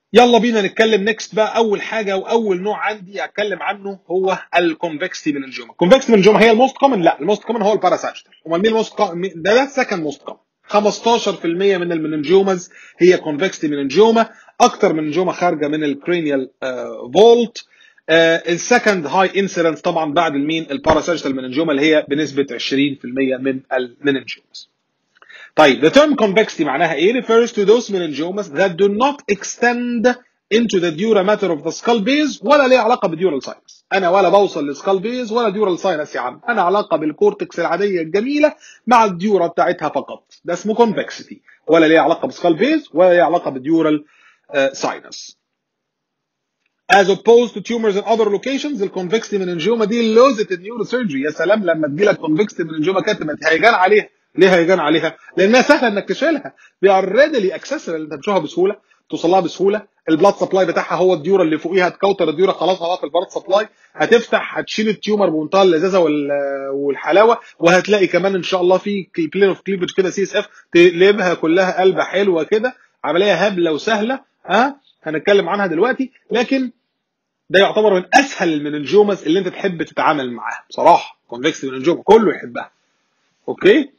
يلا بينا نتكلم نيكست بقى اول حاجه واول نوع عندي اتكلم عنه هو الكونفكستي مننجوما الكونفكستي مننجوما هي الموست كومن لا الموست كومن هو الباراساجيتال امال مين الموست كومن ده ده السكند موست كومن 15% من المننجومز هي كونفكستي مننجوما اكتر مننجوما خارجه من الكرينيال فولت السكند هاي انسيدنس طبعا بعد المين الباراساجيتال مننجوما اللي هي بنسبه 20% من المننجومز طيب the term convexity معناها ايه refers to those meningiomas that do not extend into the dura mater of the skull base ولا ليه علاقه بالديورال ساينس انا ولا بوصل للسكال بيز ولا ديورال ساينس يا عم انا علاقه بالكورتكس العاديه الجميله مع الديورا بتاعتها فقط ده اسمه convexity ولا ليه علاقه بالسكال بيز ولا ليه علاقه بالديورال ساينس as opposed to tumors in other locations الكونفكستي مننجيوما دي لوزة النيوروسيرجري يا سلام لما تجي لك كونفكستي مننجيوما كاتمت هيجان عليها ليه هيجان عليها؟ لانها سهله انك تشيلها they are readily accessible انت بتشوفها بسهوله توصل لها بسهوله البلاد سبلاي بتاعها هو الديوره اللي فوقيها تكوتر الديوره خلاص هو في البلاد سبلاي هتفتح هتشيل التيومر بمنتهى اللذاذه والحلاوه وهتلاقي كمان ان شاء الله في بلين اوف كليفج كده سي اس اف تقلبها كلها قلبه حلوه كده عمليه هبله وسهله ها أه؟ هنتكلم عنها دلوقتي لكن ده يعتبر من اسهل المننجومز اللي انت تحب تتعامل معاها بصراحه كونفكس مننجوما كله يحبها اوكي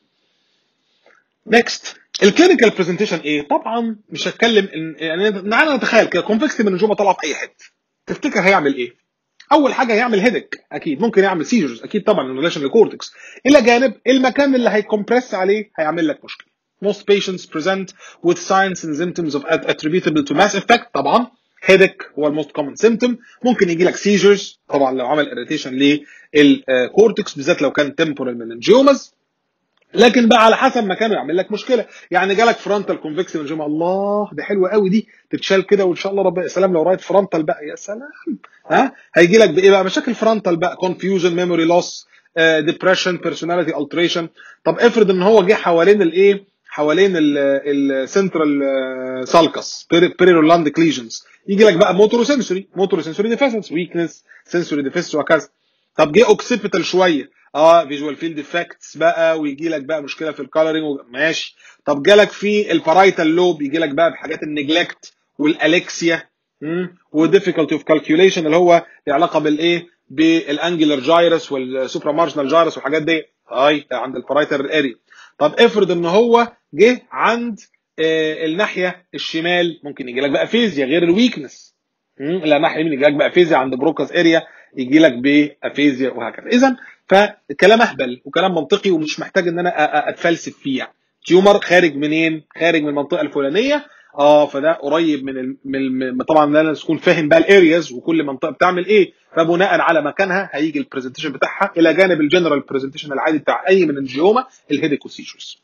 نيكست الكلينيكال برزنتيشن ايه؟ طبعا مش هتكلم ان يعني تعالى نتخيل كده كونفكس مننجوما طلع في اي حته تفتكر هيعمل ايه؟ اول حاجه هيعمل هيدك اكيد ممكن يعمل سيجرز اكيد طبعا ان ريليشن للكورتكس الى جانب المكان اللي هيكمبرس عليه هيعمل لك مشكله most patients present with signs and symptoms of attributable to mass effect طبعا headache هو الموست كومن symptom ممكن يجي لك seizures طبعا لو عمل irritation للكورتكس بالذات لو كان temporal meningiomas لكن بقى على حسب مكانه يعمل لك مشكله يعني جالك فرونتال كونفكس منجوما الله دي حلوه قوي دي تتشال كده وان شاء الله ربنا يا سلام لو رايت فرونتال بقى يا سلام ها هيجي لك بايه بقى مشاكل فرونتال بقى كونفيوجن ميموري لوس ديبريشن بيرسوناليتي التريشن طب افرض ان هو جه حوالين الايه حوالين السنترال سالكس بيريرولاند كليجنز يجي لك بقى موتورو سنسوري موتورو سنسوري ديفيسنس ويكنس سنسوري ديفيسنس وهكذا طب جه اوكسيبيتال شويه اه فيجوال فيلد افكتس بقى ويجي لك بقى مشكله في الكالرنج ماشي طب جالك في البارايتال لوب يجي لك بقى بحاجات النجلكت والالكسيا وديفيكولتي اوف كالكيوليشن اللي هو له علاقه بالايه بالانجلر جايرس والسوبرا مارجنال جايرس والحاجات دي هاي عند البارايتال اريا طب افرض ان هو جه عند آه الناحيه الشمال ممكن يجي لك بقى فيزيا غير الويكنس لا الناحيه اليمين يجي لك بقى فيزيا عند بروكاس اريا يجي لك بافيزيا وهكذا اذا فكلام اهبل وكلام منطقي ومش محتاج ان انا اتفلسف فيه يعني تيومر خارج منين خارج من المنطقه الفلانيه اه فده قريب من, ال... من ال... طبعا لازم تكون فاهم بقى الارياز وكل منطقه بتعمل ايه فبناء على مكانها هيجي البرزنتيشن بتاعها الى جانب الجنرال برزنتيشن العادي بتاع اي من الجيوما الهيديكوسيشوس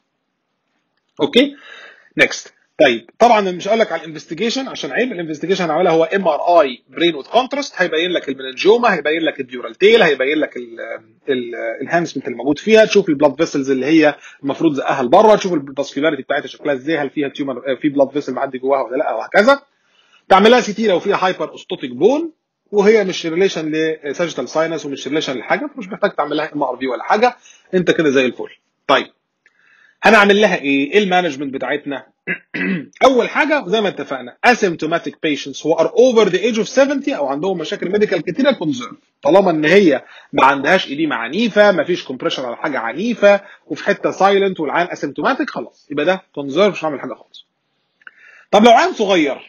اوكي نيكست طيب طبعا مش هقول لك على الانفستيجيشن عشان عيب الانفستيجيشن هنعملها هو ام ار اي برين وذ كونتراست هيبين لك المننجيوما هيبين لك الديورال تيل هيبين لك الهانسمنت اللي موجود فيها تشوف البلاد فيسلز اللي هي المفروض زقها لبره تشوف الفاسكولاريتي بتاعتها شكلها ازاي هل فيها تيومر في بلاد فيسل معدي جواها ولا لا وهكذا تعمل لها سي تي لو فيها هايبر استوتيك بون وهي مش ريليشن لساجيتال ساينس ومش ريليشن لحاجه فمش محتاج تعمل لها ام ار في ولا حاجه انت كده زي الفل طيب هنعمل لها ايه؟ ايه المانجمنت بتاعتنا؟ اول حاجه زي ما اتفقنا asymptomatic patients who are over the age of 70 او عندهم مشاكل ميديكال كتيره كونزيرف طالما ان هي ما عندهاش ايديما عنيفه ما فيش كومبريشن على حاجه عنيفه وفي حته سايلنت والعين اسيمتوماتيك خلاص يبقى ده كونزيرف مش هعمل حاجه خالص. طب لو عين صغير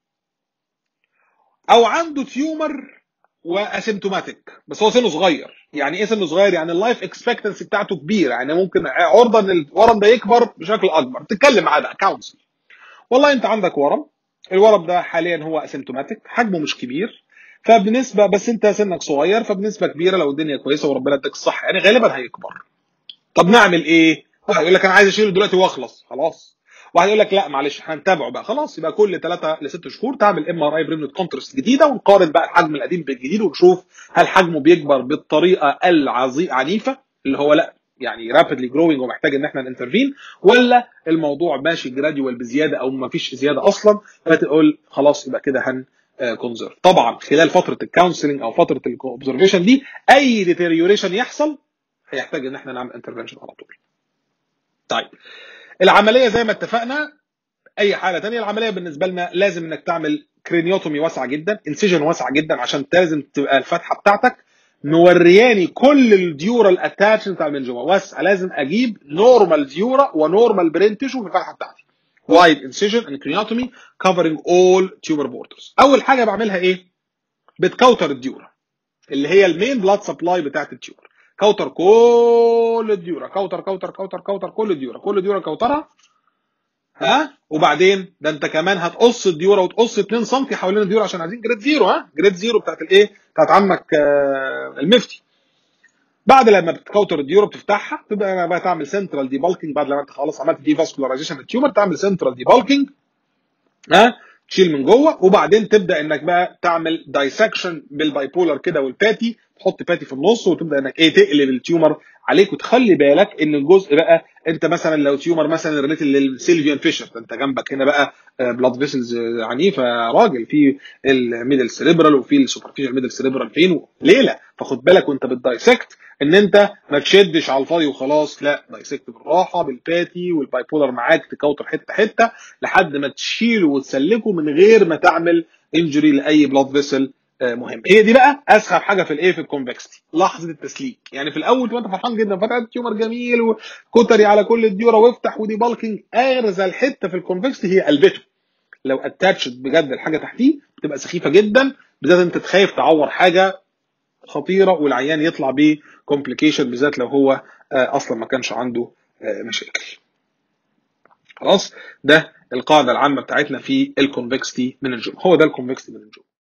او عنده تيومر واسيمتوماتيك بس هو سنه صغير يعني ايه سنه صغير يعني اللايف اكسبكتنسي بتاعته كبيره يعني ممكن عرضه ان الورم ده يكبر بشكل اكبر تتكلم معاه بقى كونسل والله انت عندك ورم الورم ده حاليا هو اسيمتوماتيك حجمه مش كبير فبنسبه بس انت سنك صغير فبنسبه كبيره لو الدنيا كويسه وربنا اداك الصحه يعني غالبا هيكبر طب نعمل ايه واحد يقول لك انا عايز اشيله دلوقتي واخلص خلاص واحد يقول لك لا معلش هنتابعه بقى خلاص يبقى كل 3 ل 6 شهور تعمل ام ار اي بريمنت كونترست جديده ونقارن بقى الحجم القديم بالجديد ونشوف هل حجمه بيكبر بالطريقه العنيفه اللي هو لا يعني رابيدلي جروينج ومحتاج ان احنا ننترفين ولا الموضوع ماشي جراديوال بزياده او ما فيش زياده اصلا فتقول خلاص يبقى كده هن كونزرف طبعا خلال فتره الكونسلنج او فتره الاوبزرفيشن دي اي ديتيريوريشن يحصل هيحتاج ان احنا نعمل انترفنشن على طول طيب العمليه زي ما اتفقنا اي حاله ثانيه العمليه بالنسبه لنا لازم انك تعمل كرينيوتومي واسعه جدا انسيجن واسعه جدا عشان لازم تبقى الفتحه بتاعتك مورياني كل الديورال اتاتشمنت بتاع المنجومه واسعه لازم اجيب نورمال ديورا ونورمال برين تيشو في الفتحه بتاعتي وايد انسيجن اند كرينيوتومي كفرنج اول تيوبر بوردرز اول حاجه بعملها ايه بتكوتر الديورا اللي هي المين بلاد سبلاي بتاعت التيوبر كوتر كل الديورا كوتر كوتر كوتر كوتر كل الديورا كل الديورا كوترها ها وبعدين ده انت كمان هتقص الديورا وتقص 2 سم حوالين الديورا عشان عايزين جريد زيرو ها جريد زيرو بتاعت الايه بتاعت عمك آه المفتي بعد لما بتكوتر الديورا بتفتحها تبدا بقى تعمل سنترال دي بالكينج بعد لما انت خلاص عملت دي فاسكولاريزيشن للتيومر تعمل سنترال دي بالكينج ها تشيل من جوه وبعدين تبدا انك بقى تعمل دايسكشن بالبايبولر كده والباتي تحط باتي في النص وتبدا انك ايه تقلب التيومر عليك وتخلي بالك ان الجزء بقى انت مثلا لو تيومر مثلا ريليتد للسيلفيان فيشر انت جنبك هنا بقى بلاد فيسلز عنيفه راجل في الميدل سيريبرال وفي السوبرفيشال ميدل سيريبرال فين ليله فخد بالك وانت بتدايسكت ان انت ما تشدش على الفاضي وخلاص لا دايسكت بالراحه بالباتي والبايبولر معاك تكوتر حته حته لحد ما تشيله وتسلكه من غير ما تعمل انجري لاي بلاد فيسل مهم هي دي بقى اسخف حاجه في الايه في الكونفكستي لحظه التسليك يعني في الاول تبقى انت فرحان جدا فتحت تيومر جميل وكتري على كل الديوره وافتح ودي بالكينج ارزل حته في الكونفكستي هي قلبته لو اتاتشد بجد الحاجه تحتيه بتبقى سخيفه جدا بالذات انت تخاف تعور حاجه خطيره والعيان يطلع بيه كومبليكيشن بالذات لو هو اصلا ما كانش عنده مشاكل خلاص ده القاعده العامه بتاعتنا في الكونفكستي من الجمله هو ده الكونفكستي من الجمله